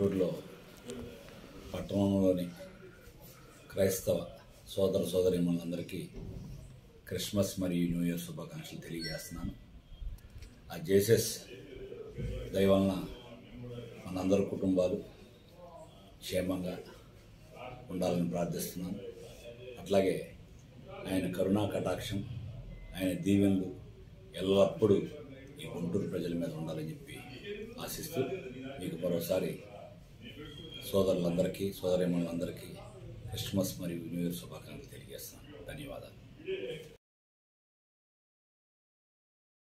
గుంటూరులో పట్టణంలోని క్రైస్తవ సోదర సోదరిమణులందరికీ క్రిస్మస్ మరియు న్యూ ఇయర్ శుభాకాంక్షలు తెలియజేస్తున్నాను ఆ జేసస్ దయ వలన మనందరి కుటుంబాలు క్షేమంగా ఉండాలని ప్రార్థిస్తున్నాను అట్లాగే ఆయన కరుణా కటాక్షం ఆయన దీవెనలు ఎల్లప్పుడూ ఈ గుంటూరు ప్రజల మీద ఉండాలని చెప్పి ఆశిస్తూ మీకు మరోసారి సోదరులందరికీ సోదరిమణులందరికీ క్రిస్మస్ మరియు న్యూ ఇయర్ శుభాకాంక్షలు తెలియజేస్తున్నాను ధన్యవాదాలు